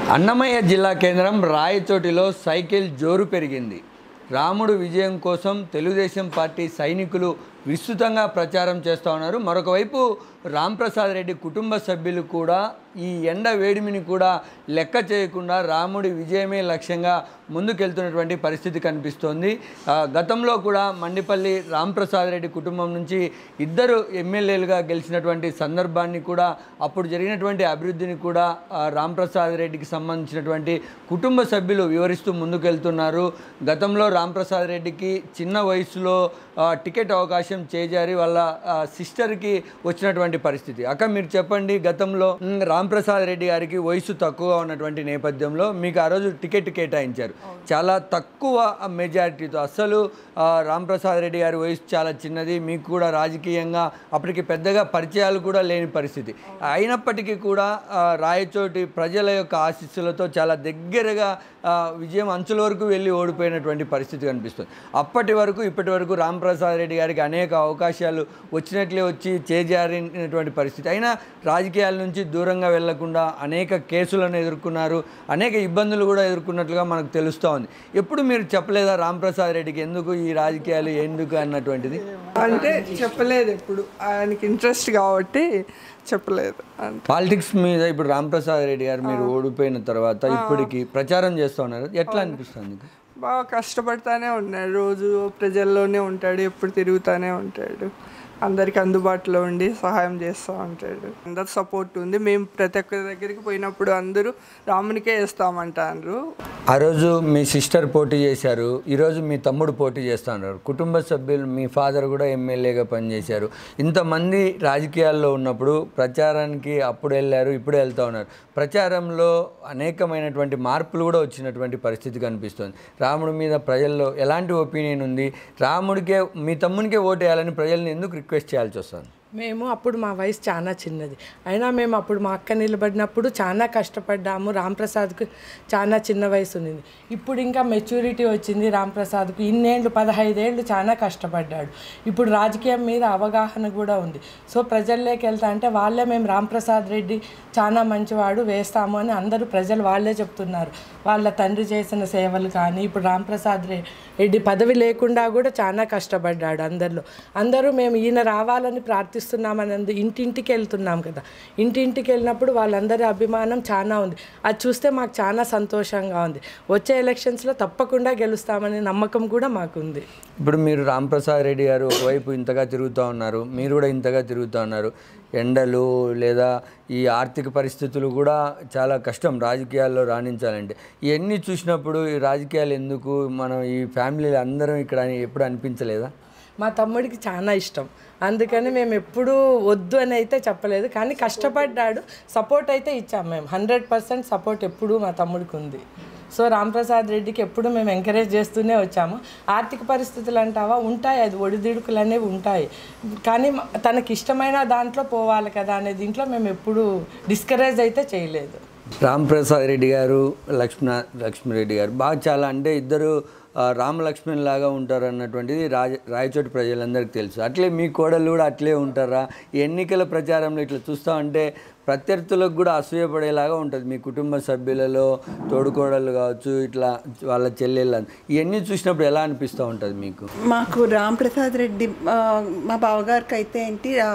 అన్నమయ్య జిల్లా కేంద్రం రాయచోటిలో సైకిల్ జోరు పెరిగింది రాముడు విజయం కోసం తెలుగుదేశం పార్టీ సైనికులు విస్తృతంగా ప్రచారం చేస్తూ ఉన్నారు మరొక వైపు రాంప్రసాద్ రెడ్డి కుటుంబ సభ్యులు కూడా ఈ ఎండ వేడిమిని కూడా లెక్క చేయకుండా రాముడి విజయమే లక్ష్యంగా ముందుకెళ్తున్నటువంటి పరిస్థితి కనిపిస్తోంది ఆ, గతంలో కూడా మండిపల్లి రాంప్రసాద్ రెడ్డి కుటుంబం నుంచి ఇద్దరు ఎమ్మెల్యేలుగా గెలిచినటువంటి సందర్భాన్ని కూడా అప్పుడు జరిగినటువంటి అభివృద్ధిని కూడా ఆ, రాంప్రసాద్ రెడ్డికి సంబంధించినటువంటి కుటుంబ సభ్యులు వివరిస్తూ ముందుకెళ్తున్నారు గతంలో రాంప్రసాద్ రెడ్డికి చిన్న వయసులో ఆ, టికెట్ అవకాశం చేజారి వాళ్ళ ఆ, సిస్టర్కి వచ్చినటువంటి పరిస్థితి అక్క మీరు చెప్పండి గతంలో మ్, రాంప్రసాద్ రెడ్డి గారికి వయసు తక్కువగా ఉన్నటువంటి నేపథ్యంలో మీకు ఆ రోజు టికెట్ కేటాయించారు చాలా తక్కువ మెజారిటీతో అస్సలు ఆ, రాంప్రసాద్ రెడ్డి గారి వయసు చాలా చిన్నది మీకు కూడా రాజకీయంగా అప్పటికి పెద్దగా పరిచయాలు కూడా లేని పరిస్థితి అయినప్పటికీ కూడా ఆ, రాయచోటి ప్రజల యొక్క ఆశీస్సులతో చాలా దగ్గరగా ఆ, విజయం అంచుల వరకు వెళ్ళి ఓడిపోయినటువంటి పరిస్థితి కనిపిస్తుంది అప్పటి వరకు ఇప్పటి వరకు రాంప్రసాద్ రెడ్డి గారికి అనేక అవకాశాలు వచ్చినట్లే వచ్చి చేజారినటువంటి పరిస్థితి అయినా రాజకీయాల నుంచి దూరంగా వెళ్లకుండా అనేక కేసులను ఎదుర్కొన్నారు అనేక ఇబ్బందులు కూడా ఎదుర్కొన్నట్లుగా మనకు తెలుస్తూ ఉంది ఎప్పుడు మీరు చెప్పలేదా రాంప్రసాద్ రెడ్డికి ఎందుకు ఈ రాజకీయాలు ఎందుకు అన్నటువంటిది అంటే చెప్పలేదు ఎప్పుడు ఆయనకి ఇంట్రెస్ట్ కాబట్టి చెప్పలేదు అంటే పాలిటిక్స్ మీద ఇప్పుడు రాంప్రసాద్ రెడ్డి గారు మీరు ఓడిపోయిన తర్వాత ఇప్పటికి ప్రచారం చేస్తూ ఉన్నారు ఎట్లా అనిపిస్తుంది మీకు? బాగా కష్టపడతానే ఉన్నాడు రోజు ప్రజల్లోనే ఉంటాడు ఎప్పుడు తిరుగుతూనే ఉంటాడు అందరికి అందుబాటులో ఉండి సహాయం చేస్తూ ఉంటాడు అందరు సపోర్ట్ ఉంది మేము ప్రతి ఒక్కరి దగ్గరికి పోయినప్పుడు అందరూ రామునికే వేస్తామంటారు ఆ రోజు మీ సిస్టర్ పోటీ చేశారు ఈరోజు మీ తమ్ముడు పోటీ చేస్తా ఉన్నారు కుటుంబ సభ్యులు మీ ఫాదర్ కూడా ఎమ్మెల్యేగా పనిచేశారు ఇంతమంది రాజకీయాల్లో ఉన్నప్పుడు ప్రచారానికి అప్పుడు వెళ్ళారు ఇప్పుడు వెళ్తూ ఉన్నారు ప్రచారంలో అనేకమైనటువంటి మార్పులు కూడా వచ్చినటువంటి పరిస్థితి కనిపిస్తుంది రాముడి మీద ప్రజల్లో ఎలాంటి ఒపీనియన్ ఉంది రాముడికే మీ తమ్మునికే ఓటు వేయాలని ప్రజల్ని ఎందుకు రిక్వెస్ట్ చేయాల్సి వస్తుంది మేము అప్పుడు మా వయసు చాలా చిన్నది అయినా మేము అప్పుడు మా అక్క నిలబడినప్పుడు చాలా కష్టపడ్డాము రాంప్రసాద్కు చాలా చిన్న వయసు ఉంది ఇప్పుడు ఇంకా మెచ్యూరిటీ వచ్చింది రాంప్రసాద్కు ఇన్నేళ్ళు పదహైదేళ్ళు చాలా కష్టపడ్డాడు ఇప్పుడు రాజకీయం మీద అవగాహన కూడా ఉంది సో ప్రజల్లోకి వెళ్తా అంటే వాళ్ళే మేము రాంప్రసాద్ రెడ్డి చాలా మంచివాడు వేస్తాము అని అందరూ ప్రజలు వాళ్ళే చెప్తున్నారు వాళ్ళ తండ్రి చేసిన సేవలు కానీ ఇప్పుడు రాంప్రసాద్ రె- రెడ్డి పదవి లేకుండా కూడా చాలా కష్టపడ్డాడు అందరిలో అందరూ మేము ఈయన రావాలని ప్రార్థిస్తున్నామని అందు ఇంటింటికి వెళ్తున్నాం కదా ఇంటింటికి వెళ్ళినప్పుడు వాళ్ళందరి అభిమానం చాలా ఉంది అది చూస్తే మాకు చాలా సంతోషంగా ఉంది వచ్చే ఎలక్షన్స్లో తప్పకుండా గెలుస్తామనే నమ్మకం కూడా మాకుంది ఇప్పుడు మీరు రాంప్రసాద్ రెడ్డి గారు ఒకవైపు ఇంతగా తిరుగుతూ ఉన్నారు మీరు కూడా ఇంతగా తిరుగుతూ ఉన్నారు ఎండలు లేదా ఈ ఆర్థిక పరిస్థితులు కూడా చాలా కష్టం రాజకీయాల్లో రాణించాలంటే ఇవన్నీ చూసినప్పుడు ఈ రాజకీయాలు ఎందుకు మనం ఈ ఫ్యామిలీలు అందరం ఇక్కడ అని ఎప్పుడు అనిపించలేదా మా తమ్ముడికి చాలా ఇష్టం అందుకని మేము ఎప్పుడూ వద్దు అని అయితే చెప్పలేదు కానీ కష్టపడ్డాడు సపోర్ట్ అయితే ఇచ్చాం మేము హండ్రెడ్ పర్సెంట్ సపోర్ట్ ఎప్పుడూ మా తమ్ముడికి ఉంది సో రాంప్రసాద్ రెడ్డికి ఎప్పుడు మేము ఎంకరేజ్ చేస్తూనే వచ్చాము ఆర్థిక పరిస్థితులు అంటావా ఉంటాయి అది ఒడిదుడుకులు అనేవి ఉంటాయి కానీ మ- తనకి ఇష్టమైన దాంట్లో పోవాలి కదా అనే దీంట్లో మేము ఎప్పుడు డిస్కరేజ్ అయితే చేయలేదు రాంప్రసాద్ రెడ్డి గారు లక్ష్మణ లక్ష్మిరెడ్డి గారు బాగా చాలా అంటే ఇద్దరు ఆ, రామ లక్ష్మణ్ లాగా ఉంటారు అన్నటువంటిది రాజ రాయచోటి ప్రజలందరికీ తెలుసు అట్లే మీ కోడలు కూడా అట్లే ఉంటారా ఈ ఎన్నికల ప్రచారంలో ఇట్లా చూస్తా ఉంటే ప్రత్యర్థులకు కూడా అసూయపడేలాగా ఉంటుంది మీ కుటుంబ సభ్యులలో తోడుకోడలు కావచ్చు ఇట్లా వాళ్ళ చెల్లెళ్ళు ఇవన్నీ చూసినప్పుడు ఎలా అనిపిస్తూ ఉంటుంది మీకు మాకు రాంప్రసాద్ రెడ్డి ఆ, మా బావగారికి అయితే ఏంటి ఆ,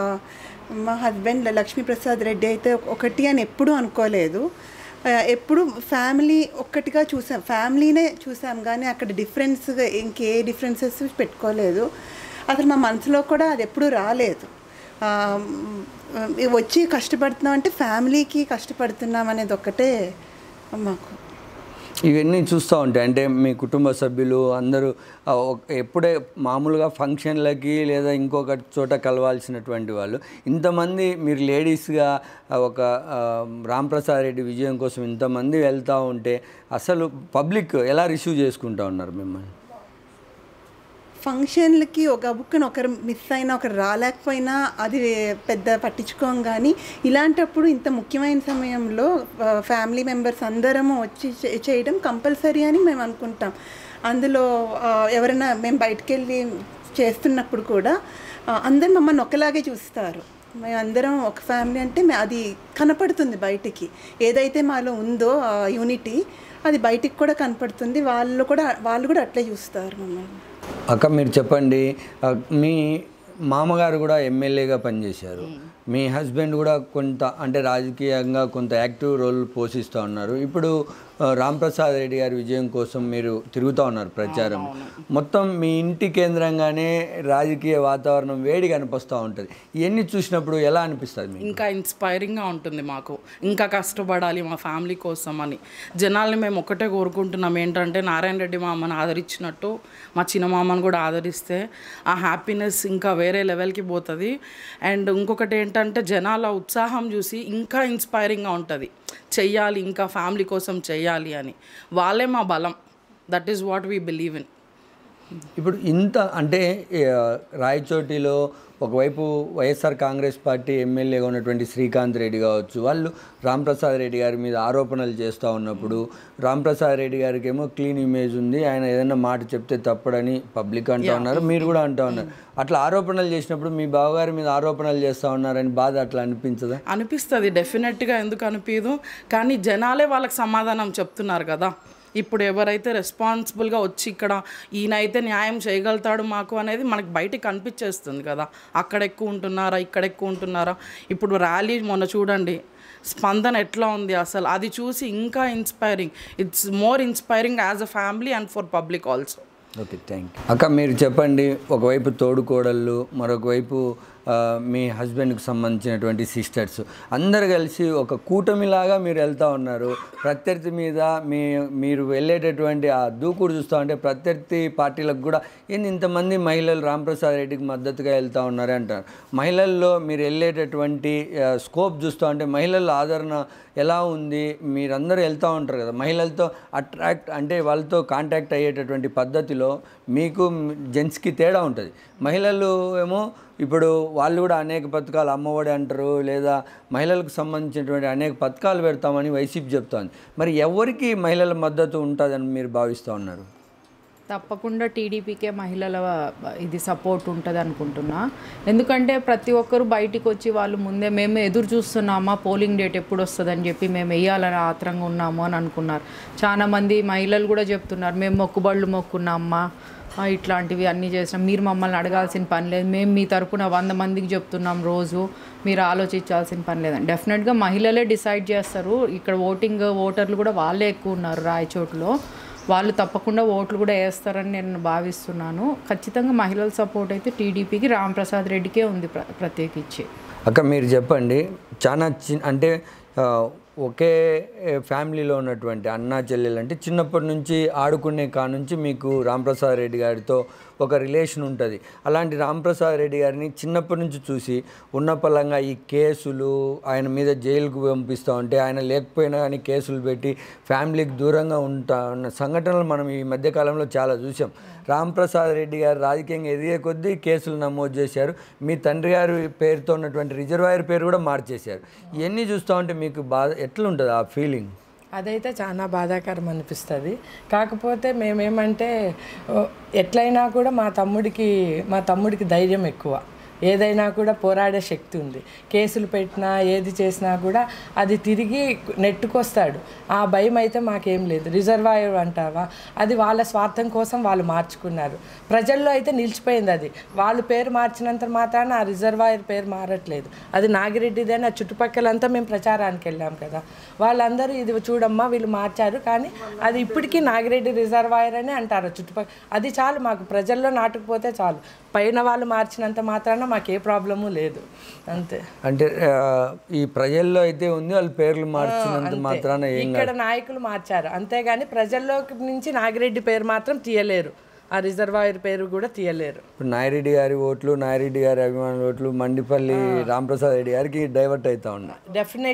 మా హస్బెండ్ లక్ష్మీప్రసాద్ రెడ్డి అయితే ఒకటి అని ఎప్పుడూ అనుకోలేదు ఆ, ఎప్పుడు ఫ్యామిలీ ఒక్కటిగా చూసాం ఫ్యామిలీనే చూసాం కానీ అక్కడ డిఫరెన్స్గా ఇంకే డిఫరెన్సెస్ పెట్టుకోలేదు అసలు మా మనసులో కూడా అది ఎప్పుడూ రాలేదు ఆ, మ్, వచ్చి కష్టపడుతున్నాం అంటే ఫ్యామిలీకి కష్టపడుతున్నాం అనేది ఒక్కటే మాకు ఇవన్నీ చూస్తూ ఉంటాయి అంటే మీ కుటుంబ సభ్యులు అందరూ ఆ, ఒక- ఎప్పుడే మామూలుగా ఫంక్షన్లకి లేదా ఇంకొక చోట కలవాల్సినటువంటి వాళ్ళు ఇంతమంది మీరు లేడీస్గా ఆ, ఒక ఆ, రాంప్రసాద్ రెడ్డి విజయం కోసం ఇంతమంది వెళ్తూ ఉంటే అసలు పబ్లిక్ ఎలా రిసీవ్ చేసుకుంటా ఉన్నారు మిమ్మల్ని ఫంక్షన్లకి ఒక బుక్కను ఒకరు మిస్ అయినా ఒకరు రాలేకపోయినా అది పెద్ద పట్టించుకోం కానీ ఇలాంటప్పుడు ఇంత ముఖ్యమైన సమయంలో ఆ, ఫ్యామిలీ మెంబర్స్ అందరము వచ్చి చే- చేయడం కంపల్సరీ అని మేము అనుకుంటాం అందులో ఆ, ఎవరైనా మేము బయటకు వెళ్ళి చేస్తున్నప్పుడు కూడా ఆ, అందరు మమ్మల్ని ఒకలాగే చూస్తారు మేమందరం ఒక ఫ్యామిలీ అంటే మే- అది కనపడుతుంది బయటికి ఏదైతే మాలో ఉందో యూనిటీ అది బయటికి కూడా కనపడుతుంది వాళ్ళు కూడా వాళ్ళు కూడా అట్లే చూస్తారు మమ్మల్ని అక్క మీరు చెప్పండి ఆ, మీ మామగారు కూడా ఎమ్మెల్యేగా పనిచేశారు మీ హస్బెండ్ కూడా కొంత అంటే రాజకీయంగా కొంత యాక్టివ్ రోల్ పోషిస్తూ ఉన్నారు ఇప్పుడు ఆ, రాంప్రసాద్ రెడ్డి గారి విజయం కోసం మీరు తిరుగుతూ ఉన్నారు ప్రచారం మొత్తం మీ ఇంటి కేంద్రంగానే రాజకీయ వాతావరణం వేడి కనిపిస్తూ ఉంటుంది ఇవన్నీ చూసినప్పుడు ఎలా అనిపిస్తుంది మీకు ఇంకా ఇన్స్పైరింగ్గా ఉంటుంది మాకు ఇంకా కష్టపడాలి మా ఫ్యామిలీ కోసం అని జనాల్ని మేము ఒకటే కోరుకుంటున్నాం ఏంటంటే నారాయణ రెడ్డి మామని ఆదరించినట్టు మా చిన్న మామని కూడా ఆదరిస్తే ఆ హ్యాపీనెస్ ఇంకా వేరే లెవెల్కి పోతుంది అండ్ ఇంకొకటి ఏంటంటే జనాల ఉత్సాహం చూసి ఇంకా ఇన్స్పైరింగ్గా ఉంటుంది చెయ్యాలి ఇంకా ఫ్యామిలీ కోసం చెయ్యాలి అని వాళ్ళే మా బలం that is what we believe in ఇప్పుడు ఇంత అంటే ఆ, రాయచోటిలో ఒకవైపు వైఎస్ఆర్ కాంగ్రెస్ పార్టీ ఎమ్మెల్యేగా ఉన్నటువంటి శ్రీకాంత్ రెడ్డి కావచ్చు వాళ్ళు రాంప్రసాద్ రెడ్డి గారి మీద ఆరోపణలు చేస్తూ ఉన్నప్పుడు రాంప్రసాద్ రెడ్డి గారికి ఏమో క్లీన్ ఇమేజ్ ఉంది ఆయన ఏదైనా మాట చెప్తే తప్పడని పబ్లిక్ అంటూ ఉన్నారు మీరు కూడా అంటూ ఉన్నారు అట్లా ఆరోపణలు చేసినప్పుడు మీ బావగారి మీద ఆరోపణలు చేస్తూ ఉన్నారని బాధ అట్లా అనిపించదా అనిపిస్తుంది డెఫినెట్గా ఎందుకు అనిపించదు కానీ జనాలే వాళ్ళకి సమాధానం చెప్తున్నారు కదా ఇప్పుడు ఎవరైతే రెస్పాన్సిబుల్గా వచ్చి ఇక్కడ ఈయన అయితే న్యాయం చేయగలుగుతాడు మాకు అనేది మనకి బయటికి కనిపించేస్తుంది కదా అక్కడ ఎక్కువ ఉంటున్నారా ఇక్కడ ఎక్కువ ఉంటున్నారా ఇప్పుడు ర్యాలీ మొన్న చూడండి స్పందన ఎట్లా ఉంది అసలు అది చూసి ఇంకా inspiring it's more inspiring as a family and for public also okay thank you అక్క మీరు చెప్పండి ఒకవైపు తోడుకోడళ్ళు మరొక వైపు ఆ, మీ హస్బెండ్కి సంబంధించినటువంటి సిస్టర్స్ అందరు కలిసి ఒక కూటమిలాగా మీరు వెళ్తూ ఉన్నారు ప్రత్యర్థి మీద మీ మీరు వెళ్ళేటటువంటి ఆ దూకుడు చూస్తూ ఉంటే ప్రత్యర్థి పార్టీలకు కూడా ఏంది ఇంతమంది మహిళలు రాంప్రసాద్ రెడ్డికి మద్దతుగా వెళ్తూ ఉన్నారు అంటారు మహిళల్లో మీరు వెళ్ళేటటువంటి స్కోప్ చూస్తూ ఉంటే మహిళల ఆదరణ ఎలా ఉంది మీరందరూ వెళ్తూ ఉంటారు కదా మహిళలతో అట్రాక్ట్ అంటే వాళ్ళతో కాంటాక్ట్ అయ్యేటటువంటి పద్ధతిలో మీకు జెంట్స్కి తేడా ఉంటుంది మహిళలు ఏమో ఇప్పుడు వాళ్ళు కూడా అనేక పథకాలు అమ్మఒడి అంటారు లేదా మహిళలకు సంబంధించినటువంటి అనేక పథకాలు పెడతామని వైసీపీ చెప్తోంది మరి ఎవరికి మహిళల మద్దతు ఉంటుందని మీరు భావిస్తూ ఉన్నారు తప్పకుండా టీడీపీకే మహిళల ఇది సపోర్ట్ ఉంటుంది అనుకుంటున్నా ఎందుకంటే ప్రతి ఒక్కరు బయటికి వచ్చి వాళ్ళు ముందే మేము ఎదురు చూస్తున్నామా పోలింగ్ డేట్ ఎప్పుడు వస్తుందని చెప్పి మేము వేయాలని ఆత్రంగా ఉన్నాము అని అనుకున్నారు చాలా మంది మహిళలు కూడా చెప్తున్నారు మేము మొక్కుబళ్ళు మొక్కున్నామ్మా ఆ, ఇట్లాంటివి అన్నీ చేసినాం మీరు మమ్మల్ని అడగాల్సిన పని లేదు మేము మీ తరపున వంద మందికి చెప్తున్నాం రోజు మీరు ఆలోచించాల్సిన పని లేదని డెఫినెట్గా మహిళలే డిసైడ్ చేస్తారు ఇక్కడ ఓటింగ్ ఓటర్లు కూడా వాళ్ళే ఎక్కువ ఉన్నారు రాయచోటులో వాళ్ళు తప్పకుండా ఓట్లు కూడా వేస్తారని నేను భావిస్తున్నాను ఖచ్చితంగా మహిళల సపోర్ట్ అయితే టీడీపీకి రాంప్రసాద్ రెడ్డికే ఉంది ప్ర ప్రత్యేకించి అక్క మీరు చెప్పండి చాలా చిన్న అంటే ఆ, ఒకే ఫ్యామిలీలో ఉన్నటువంటి అన్నా చెల్లెలు అంటే చిన్నప్పటి నుంచి ఆడుకునే కా నుంచి మీకు రాంప్రసాద్ రెడ్డి గారితో ఒక రిలేషన్ ఉంటుంది అలాంటి రాంప్రసాద్ రెడ్డి గారిని చిన్నప్పటి నుంచి చూసి ఉన్న పలంగా ఈ కేసులు ఆయన మీద జైలుకు పంపిస్తూ ఉంటే ఆయన లేకపోయినా కానీ కేసులు పెట్టి ఫ్యామిలీకి దూరంగా ఉంటా ఉన్న సంఘటనలు మనం ఈ మధ్యకాలంలో చాలా చూసాం రాంప్రసాద్ రెడ్డి గారు రాజకీయంగా ఎదిగే కొద్దీ కేసులు నమోదు చేశారు మీ తండ్రి గారి పేరుతో ఉన్నటువంటి రిజర్వాయర్ పేరు కూడా మార్చేశారు ఇవన్నీ చూస్తూ ఉంటే మీకు బాధ ఎట్లుంటుంది ఆ ఫీలింగ్ అదైతే చాలా బాధాకరం అనిపిస్తుంది కాకపోతే మేమేమంటే ఓ, ఎట్లయినా కూడా మా తమ్ముడికి మా తమ్ముడికి ధైర్యం ఎక్కువ ఏదైనా కూడా పోరాడే శక్తి ఉంది కేసులు పెట్టినా ఏది చేసినా కూడా అది తిరిగి నెట్టుకొస్తాడు ఆ భయం అయితే మాకేం లేదు రిజర్వాయర్ అంటావా అది వాళ్ళ స్వార్థం కోసం వాళ్ళు మార్చుకున్నారు ప్రజల్లో అయితే నిలిచిపోయింది అది వాళ్ళు పేరు మార్చినంత మాత్రాన ఆ రిజర్వాయర్ పేరు మారట్లేదు అది నాగిరెడ్డిదే నా చుట్టుపక్కలంతా మేము ప్రచారానికి వెళ్ళాం కదా వాళ్ళందరూ ఇది చూడమ్మా వీళ్ళు మార్చారు కానీ అది ఇప్పటికీ నాగిరెడ్డి రిజర్వాయర్ అని అంటారు చుట్టుపక్కల అది చాలు మాకు ప్రజల్లో నాటుకుపోతే చాలు పైన వాళ్ళు మార్చినంత మాత్రాన మాకు ఏ ప్రాబ్లము లేదు అంతే అంటే ఆ, ఈ ప్రజల్లో అయితే ఉంది వాళ్ళ పేర్లు మార్చినంత మాత్రాన ఏం ఇక్కడ నాయకులు మార్చారు అంతేగాని ప్రజల్లోకి నుంచి నాగిరెడ్డి పేరు మాత్రం తీయలేరు ఆ రిజర్వాయర్ పేరు కూడా తీయలేరు ఇప్పుడు నాయిరెడ్డి గారి ఓట్లు నాయిరెడ్డి గారి అభిమానుల ఓట్లు మండిపల్లి రాంప్రసాద్ రెడ్డి గారికి డైవర్ట్ అవుతా ఉన్నాయి డెఫినెట్లీ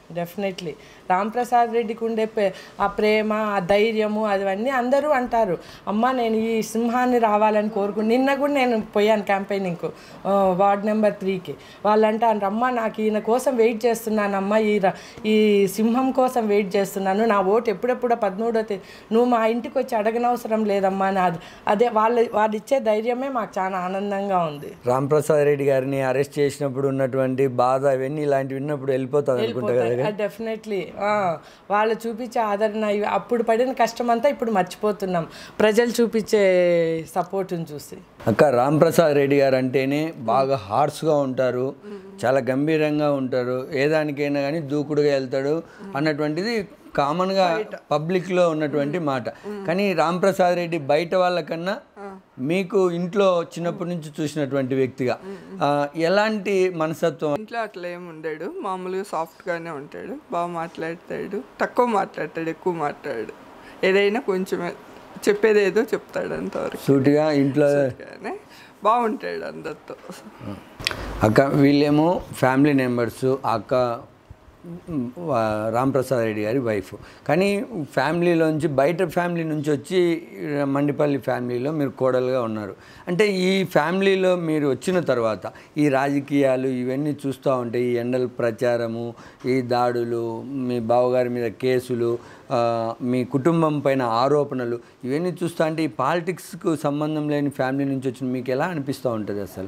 డెఫినెట్లీ రాంప్రసాద్ రెడ్డికి ఉండే ప్రే- ఆ ప్రేమ ఆ ధైర్యము అవన్నీ అందరూ అంటారు అమ్మ నేను ఈ సింహాన్ని రావాలని కోరుకు నిన్న కూడా నేను పోయాను క్యాంపెయినింగ్కు వార్డ్ నెంబర్ త్రీకి వాళ్ళు అంటారు అమ్మ నాకు ఈయన కోసం వెయిట్ చేస్తున్నానమ్మ ఈ ర- ఈ సింహం కోసం వెయిట్ చేస్తున్నాను నా ఓటు ఎప్పుడెప్పుడో పదమూడో తేదీ నువ్వు మా ఇంటికి వచ్చి అడగనవసరం లేదమ్మా నా అదే వాళ్ళ వాళ్ళు ఇచ్చే ధైర్యమే మాకు చాలా ఆనందంగా ఉంది రాంప్రసాద్ రెడ్డి గారిని అరెస్ట్ చేసినప్పుడు ఉన్నటువంటి బాధ ఇవన్నీ ఇలాంటివి విన్నప్పుడు వెళ్ళిపోతుంది అనుకుంటా కదా డెఫినెట్లీ వాళ్ళు చూపించే ఆదరణ ఇవి అప్పుడు పడిన కష్టం అంతా ఇప్పుడు మర్చిపోతున్నాం ప్రజలు చూపించే సపోర్ట్ని చూసి అక్క రాంప్రసాద్ రెడ్డి గారు అంటేనే బాగా హార్స్గా ఉంటారు చాలా గంభీరంగా ఉంటారు ఏ దానికైనా కానీ దూకుడుగా వెళ్తాడు అన్నటువంటిది కామన్గా పబ్లిక్లో ఉన్నటువంటి మాట కానీ రాంప్రసాద్ రెడ్డి బయట వాళ్ళకన్నా మీకు ఇంట్లో చిన్నప్పటి నుంచి చూసినటువంటి వ్యక్తిగా ఆ, ఎలాంటి మనస్తత్వం ఇంట్లో అట్లా ఏమి ఉండడు మామూలుగా సాఫ్ట్గానే ఉంటాడు బాగా మాట్లాడతాడు తక్కువ మాట్లాడతాడు ఎక్కువ మాట్లాడు ఏదైనా కొంచెమే చెప్పేది ఏదో చెప్తాడు అంతవరకు సూటిగా ఇంట్లో కానీ బాగుంటాడు అందరితో అక్క వీళ్ళేమో ఫ్యామిలీ మెంబర్స్ అక్క మ్, వా- రాంప్రసాద్ రెడ్డి గారి వైఫ్ కానీ ఫ్యామిలీలోంచి బయట ఫ్యామిలీ నుంచి వచ్చి మండిపల్లి ఫ్యామిలీలో మీరు కోడలుగా ఉన్నారు అంటే ఈ ఫ్యామిలీలో మీరు వచ్చిన తర్వాత ఈ రాజకీయాలు ఇవన్నీ చూస్తూ ఉంటే ఈ ఎండల ప్రచారము ఈ దాడులు మీ బావగారి మీద కేసులు ఆ, మీ కుటుంబం పైన ఆరోపణలు ఇవన్నీ చూస్తూ అంటే ఈ పాలిటిక్స్కు సంబంధం లేని ఫ్యామిలీ నుంచి వచ్చిన మీకు ఎలా అనిపిస్తూ ఉంటుంది అసలు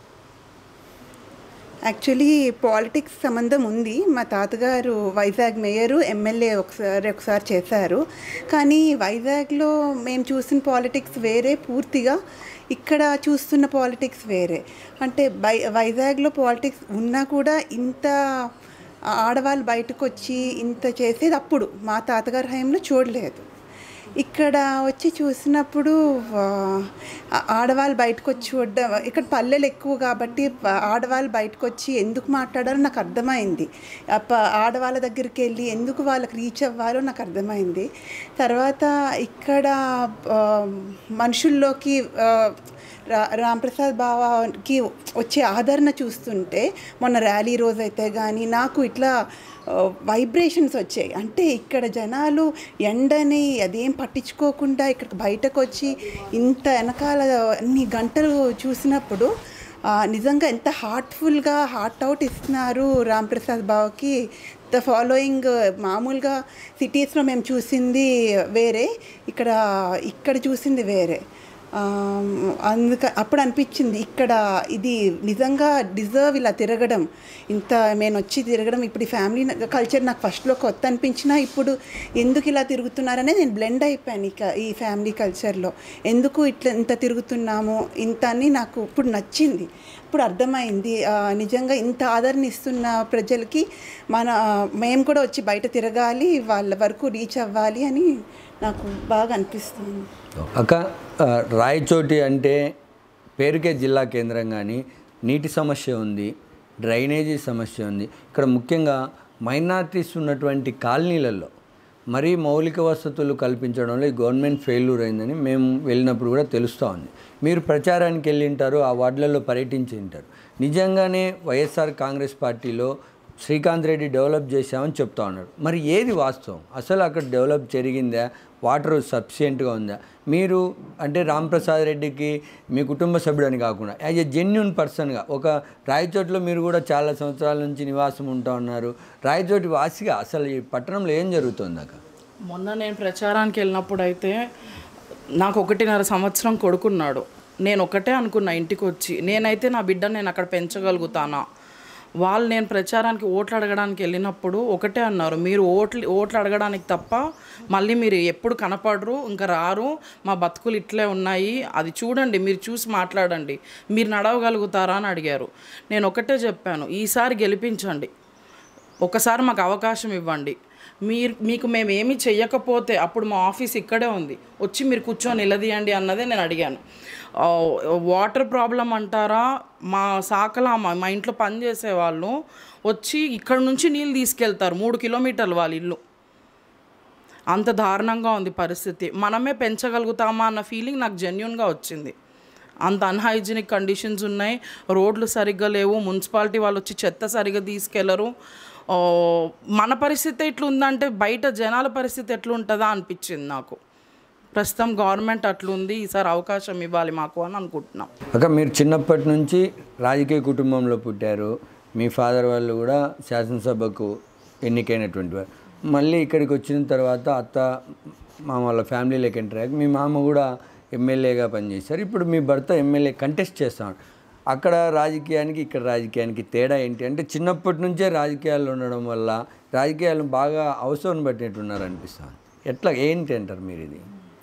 యాక్చువల్లీ పాలిటిక్స్ సంబంధం ఉంది మా తాతగారు వైజాగ్ మేయరు ఎమ్మెల్యే ఒకసారి ఒకసారి చేశారు కానీ వైజాగ్లో మేము చూసిన పాలిటిక్స్ వేరే పూర్తిగా ఇక్కడ చూస్తున్న పాలిటిక్స్ వేరే అంటే బై వైజాగ్లో పాలిటిక్స్ ఉన్నా కూడా ఇంత ఆడవాళ్ళు బయటకు వచ్చి ఇంత చేసేది అప్పుడు మా తాతగారి హయాంలో చూడలేదు ఇక్కడ వచ్చి చూసినప్పుడు ఆ, ఆడవాళ్ళు బయటకు వచ్చి చూడడం ఇక్కడ పల్లెలు ఎక్కువ కాబట్టి ప- ఆడవాళ్ళు బయటకు వచ్చి ఎందుకు మాట్లాడాలో నాకు అర్థమైంది ఆ ప- ఆడవాళ్ళ దగ్గరికి వెళ్ళి ఎందుకు వాళ్ళకి రీచ్ అవ్వాలో నాకు అర్థమైంది తర్వాత ఇక్కడ ఆ, మనుషుల్లోకి ఆ, రా రాంప్రసాద్ బావాకి వచ్చే ఆదరణ చూస్తుంటే మొన్న ర్యాలీ రోజు అయితే కానీ నాకు ఇట్లా వైబ్రేషన్స్ వచ్చాయి అంటే ఇక్కడ జనాలు ఎండని అదేం పట్టించుకోకుండా ఇక్కడ బయటకు వచ్చి ఇంత వెనకాల అన్ని గంటలు చూసినప్పుడు ఆ, నిజంగా ఎంత హార్ట్ఫుల్గా హార్ట్ అవుట్ ఇస్తున్నారు రాంప్రసాద్ బావకి ద ఫాలోయింగ్ మామూలుగా సిటీస్లో మేము చూసింది వేరే ఇక్కడ ఇక్కడ చూసింది వేరే ఆమ్, అందుక అప్పుడు అనిపించింది ఇక్కడ ఇది నిజంగా డిజర్వ్ ఇలా తిరగడం ఇంత నేను వచ్చి తిరగడం ఇప్పుడు ఈ ఫ్యామిలీ కల్చర్ నాకు ఫస్ట్లో కొత్త అనిపించినా ఇప్పుడు ఎందుకు ఇలా తిరుగుతున్నారనే నేను బ్లెండ్ అయిపోయాను ఇక ఈ ఫ్యామిలీ కల్చర్లో ఎందుకు ఇట్లా ఇంత తిరుగుతున్నాము ఇంత అని నాకు ఇప్పుడు నచ్చింది ఇప్పుడు అర్థమైంది ఆ, నిజంగా ఇంత ఆదరణ ఇస్తున్న ప్రజలకి మన మేము కూడా వచ్చి బయట తిరగాలి వాళ్ళ వరకు రీచ్ అవ్వాలి అని నాకు బాగా అనిపిస్తుంది అక్క ఆ, రాయచోటి అంటే పేరుకే జిల్లా కేంద్రం కానీ నీటి సమస్య ఉంది డ్రైనేజీ సమస్య ఉంది ఇక్కడ ముఖ్యంగా మైనార్టీస్ ఉన్నటువంటి కాలనీలలో మరీ మౌలిక వసతులు కల్పించడంలో ఈ గవర్నమెంట్ ఫెయిల్యూర్ అయిందని మేము వెళ్ళినప్పుడు కూడా తెలుస్తూ ఉంది మీరు ప్రచారానికి వెళ్ళి ఉంటారు ఆ వార్డులలో పర్యటించి ఉంటారు నిజంగానే వైఎస్ఆర్ కాంగ్రెస్ పార్టీలో శ్రీకాంత్ రెడ్డి డెవలప్ చేశామని చెప్తా ఉన్నారు మరి ఏది వాస్తవం అసలు అక్కడ డెవలప్ జరిగిందా వాటర్ సఫిషియెంట్గా ఉందా మీరు అంటే రాంప్రసాద్ రెడ్డికి మీ కుటుంబ సభ్యుడని కాకుండా యాజ్ ఎ జెన్యున్ పర్సన్గా ఒక రాయచోటిలో మీరు కూడా చాలా సంవత్సరాల నుంచి నివాసం ఉంటా ఉన్నారు రాయచోటి వాసిగా అసలు ఈ పట్టణంలో ఏం జరుగుతుంది అక్క మొన్న నేను ప్రచారానికి వెళ్ళినప్పుడు అయితే నాకు ఒకటిన్నర సంవత్సరం కొడుకున్నాడు నేను ఒకటే అనుకున్నా ఇంటికి వచ్చి నేనైతే నా బిడ్డను నేను అక్కడ పెంచగలుగుతానా వాళ్ళు నేను ప్రచారానికి ఓట్లు అడగడానికి వెళ్ళినప్పుడు ఒకటే అన్నారు మీరు ఓట్లు ఓట్లు అడగడానికి తప్ప మళ్ళీ మీరు ఎప్పుడు కనపడరు ఇంకా రారు మా బతుకులు ఇట్లే ఉన్నాయి అది చూడండి మీరు చూసి మాట్లాడండి మీరు నడవగలుగుతారా అని అడిగారు నేను ఒకటే చెప్పాను ఈసారి గెలిపించండి ఒకసారి మాకు అవకాశం ఇవ్వండి మీరు మీకు మేము ఏమీ చెయ్యకపోతే అప్పుడు మా ఆఫీస్ ఇక్కడే ఉంది వచ్చి మీరు కూర్చొని నిలదీయండి అన్నదే నేను అడిగాను ఆ, వాటర్ ప్రాబ్లం అంటారా మా శాఖల మా మా ఇంట్లో పనిచేసే వాళ్ళు వచ్చి ఇక్కడ నుంచి నీళ్ళు తీసుకెళ్తారు మూడు కిలోమీటర్లు వాళ్ళ ఇల్లు అంత దారుణంగా ఉంది పరిస్థితి మనమే పెంచగలుగుతామా అన్న ఫీలింగ్ నాకు జెన్యున్గా వచ్చింది అంత అన్హైజీనిక్ కండిషన్స్ ఉన్నాయి రోడ్లు సరిగ్గా లేవు మున్సిపాలిటీ వాళ్ళు వచ్చి చెత్త సరిగ్గా తీసుకెళ్లరు ఓ, మన పరిస్థితి ఎట్లుందంటే బయట జనాల పరిస్థితి ఎట్లుంటుందా అనిపించింది నాకు ప్రస్తుతం గవర్నమెంట్ అట్లుంది ఈసారి అవకాశం ఇవ్వాలి మాకు అని అనుకుంటున్నాం అక్క మీరు చిన్నప్పటి నుంచి రాజకీయ కుటుంబంలో పుట్టారు మీ ఫాదర్ వాళ్ళు కూడా శాసనసభకు ఎన్నికైనటువంటి వారు మళ్ళీ ఇక్కడికి వచ్చిన తర్వాత అత్త మా వాళ్ళ ఫ్యామిలీలోకి ఎంటర్ అయ్యాక మీ మామ కూడా ఎమ్మెల్యేగా పనిచేశారు ఇప్పుడు మీ భర్త ఎమ్మెల్యే కంటెస్ట్ చేస్తాడు అక్కడ రాజకీయానికి ఇక్కడ రాజకీయానికి తేడా ఏంటి అంటే చిన్నప్పటి నుంచే రాజకీయాల్లో ఉండడం వల్ల రాజకీయాలను బాగా అవసరం పట్టినట్టున్నారు అనిపిస్తాను ఎట్లా ఏంటి అంటారు మీరు ఇది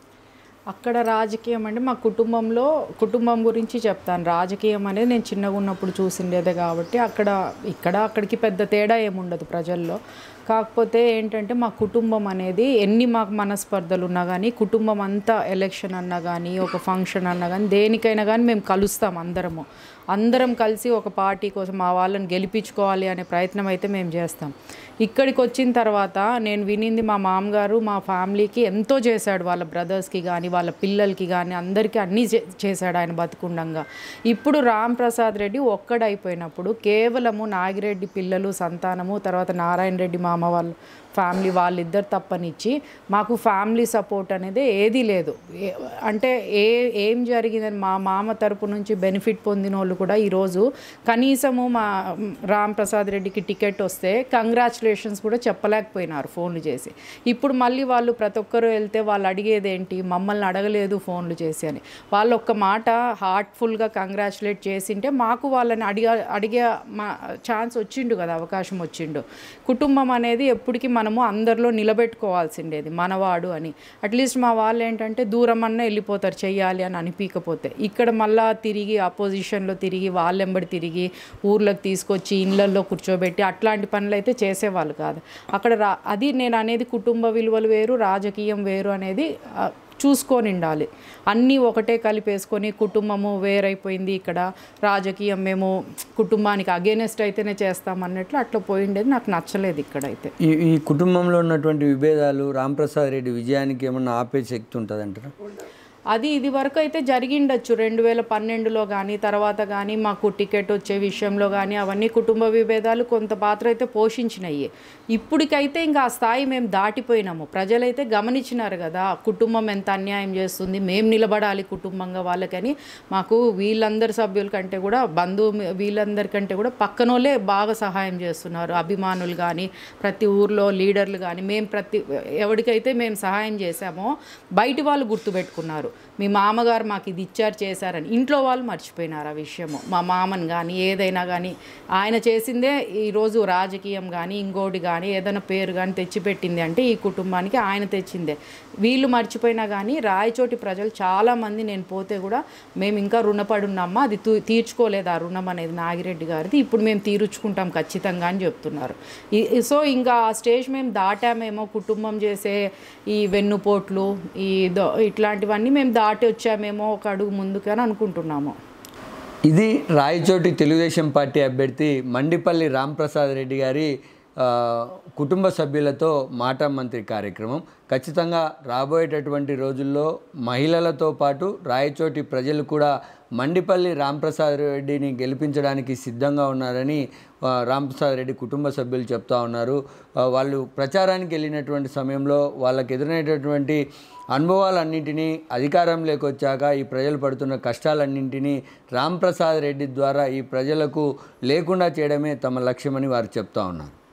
అక్కడ రాజకీయం అంటే మా కుటుంబంలో కుటుంబం గురించి చెప్తాను రాజకీయం అనేది నేను చిన్నగా ఉన్నప్పుడు చూసిండేదే కాబట్టి అక్కడ ఇక్కడ అక్కడికి పెద్ద తేడా ఏముండదు ప్రజల్లో కాకపోతే ఏంటంటే మా కుటుంబం అనేది ఎన్ని మాకు మనస్పర్ధలు ఉన్నా కానీ కుటుంబం అంతా ఎలక్షన్ అన్నా కానీ ఒక ఫంక్షన్ అన్నా కానీ దేనికైనా కానీ మేము కలుస్తాం అందరము అందరం కలిసి ఒక పార్టీ కోసం మా వాళ్ళని గెలిపించుకోవాలి అనే ప్రయత్నం అయితే మేము చేస్తాం ఇక్కడికి వచ్చిన తర్వాత నేను వినింది మా మామగారు మా ఫ్యామిలీకి ఎంతో చేశాడు వాళ్ళ బ్రదర్స్కి కానీ వాళ్ళ పిల్లలకి కానీ అందరికీ అన్నీ చే- చేశాడు ఆయన బతుకుండంగా ఇప్పుడు రామ్ ప్రసాద్ రెడ్డి ఒక్కడైపోయినప్పుడు కేవలము నాగిరెడ్డి పిల్లలు సంతానము తర్వాత నారాయణ రెడ్డి మామ వాళ్ళు ఫ్యామిలీ వాళ్ళిద్దరు తప్పనిచ్చి మాకు ఫ్యామిలీ సపోర్ట్ అనేది ఏదీ లేదు ఏ- అంటే ఏ ఏం జరిగిందని మా మామ తరపు నుంచి బెనిఫిట్ పొందిన వాళ్ళు కూడా ఈరోజు కనీసము మా రామ్ ప్రసాద్ రెడ్డికి టికెట్ వస్తే కంగ్రాచులేషన్స్ కూడా చెప్పలేకపోయినారు ఫోన్లు చేసి ఇప్పుడు మళ్ళీ వాళ్ళు ప్రతి ఒక్కరు వెళ్తే వాళ్ళు అడిగేది ఏంటి మమ్మల్ని అడగలేదు ఫోన్లు చేసి అని వాళ్ళు ఒక్క మాట హార్ట్ఫుల్గా కంగ్రాచులేట్ చేసింటే మాకు వాళ్ళని అడిగా అడిగే మా ఛాన్స్ వచ్చిండు కదా అవకాశం వచ్చిండు కుటుంబం అనేది ఎప్పటికీ మనము అందరిలో నిలబెట్టుకోవాల్సిండేది మనవాడు అని అట్లీస్ట్ మా వాళ్ళు ఏంటంటే దూరం అన్న వెళ్ళిపోతారు చెయ్యాలి అని అనిపించకపోతే ఇక్కడ మళ్ళా తిరిగి అపోజిషన్లో తిరిగి వాళ్ళెంబడి తిరిగి ఊర్లోకి తీసుకొచ్చి ఇళ్ళల్లో కూర్చోబెట్టి అట్లాంటి పనులు అయితే చేసేవాళ్ళు కాదు అక్కడ రా అది నేను అనేది కుటుంబ విలువలు వేరు రాజకీయం వేరు అనేది ఆ, చూసుకొని ఉండాలి అన్నీ ఒకటే కలిపేసుకొని కుటుంబము వేరైపోయింది ఇక్కడ రాజకీయం మేము కుటుంబానికి అగేనెస్ట్ అయితేనే చేస్తాం అన్నట్లు అట్లా పోయిండేది నాకు నచ్చలేదు ఇక్కడైతే ఈ ఈ కుటుంబంలో ఉన్నటువంటి విభేదాలు రాంప్రసాద్ రెడ్డి విజయానికి ఏమన్నా ఆపే శక్తి ఉంటుంది అంటారా అది ఇది వరకు అయితే జరిగిండొచ్చు రెండు వేల పన్నెండులో కానీ తర్వాత కానీ మాకు టికెట్ వచ్చే విషయంలో కానీ అవన్నీ కుటుంబ విభేదాలు కొంత పాత్ర అయితే పోషించినాయి ఇప్పటికైతే ఇంకా ఆ స్థాయి మేము దాటిపోయినాము ప్రజలైతే గమనించినారు కదా కుటుంబం ఎంత అన్యాయం చేస్తుంది మేము నిలబడాలి కుటుంబంగా వాళ్ళకని మాకు వీళ్ళందరి సభ్యుల కంటే కూడా బంధువు వీళ్ళందరికంటే కూడా పక్కనోళ్ళే బాగా సహాయం చేస్తున్నారు అభిమానులు కానీ ప్రతి ఊర్లో లీడర్లు కానీ మేము ప్రతి ఎవరికైతే మేము సహాయం చేశామో బయటి వాళ్ళు గుర్తుపెట్టుకున్నారు మీ మామగారు మాకు ఇది ఇచ్చారు చేశారని ఇంట్లో వాళ్ళు మర్చిపోయినారు ఆ విషయము మా మామని కానీ ఏదైనా కానీ ఆయన చేసిందే ఈరోజు రాజకీయం కానీ ఇంకోటి కానీ ఏదైనా పేరు కానీ తెచ్చిపెట్టింది అంటే ఈ కుటుంబానికి ఆయన తెచ్చిందే వీళ్ళు మర్చిపోయినా కానీ రాయచోటి ప్రజలు చాలామంది నేను పోతే కూడా మేము ఇంకా రుణపడి ఉన్నామా అది తూ తీర్చుకోలేదు ఆ రుణం అనేది నాగిరెడ్డి గారిది ఇప్పుడు మేము తీర్చుకుంటాం ఖచ్చితంగా అని చెప్తున్నారు ఈ- ఈ- సో ఇంకా ఆ స్టేజ్ మేము దాటామేమో కుటుంబం చేసే ఈ వెన్నుపోట్లు ఈ దో- ఇట్లాంటివన్నీ మేము దాటి వచ్చామేమో ఒక అడుగు ముందుకు అని అనుకుంటున్నాము ఇది రాయచోటి తెలుగుదేశం పార్టీ అభ్యర్థి మండిపల్లి రాంప్రసాద్ రెడ్డి గారి ఆ, కుటుంబ సభ్యులతో మాట మంత్రి కార్యక్రమం ఖచ్చితంగా రాబోయేటటువంటి రోజుల్లో మహిళలతో పాటు రాయచోటి ప్రజలు కూడా మండిపల్లి రాంప్రసాద్ రెడ్డిని గెలిపించడానికి సిద్ధంగా ఉన్నారని ఆ, రాంప్రసాద్ రెడ్డి కుటుంబ సభ్యులు చెప్తా ఉన్నారు ఆ, వాళ్ళు ప్రచారానికి వెళ్ళినటువంటి సమయంలో వాళ్ళకి ఎదురైనటువంటి అనుభవాలన్నింటినీ అధికారంలోకి వచ్చాక ఈ ప్రజలు పడుతున్న కష్టాలన్నింటినీ రాంప్రసాద్ రెడ్డి ద్వారా ఈ ప్రజలకు లేకుండా చేయడమే తమ లక్ష్యమని వారు చెప్తా ఉన్నారు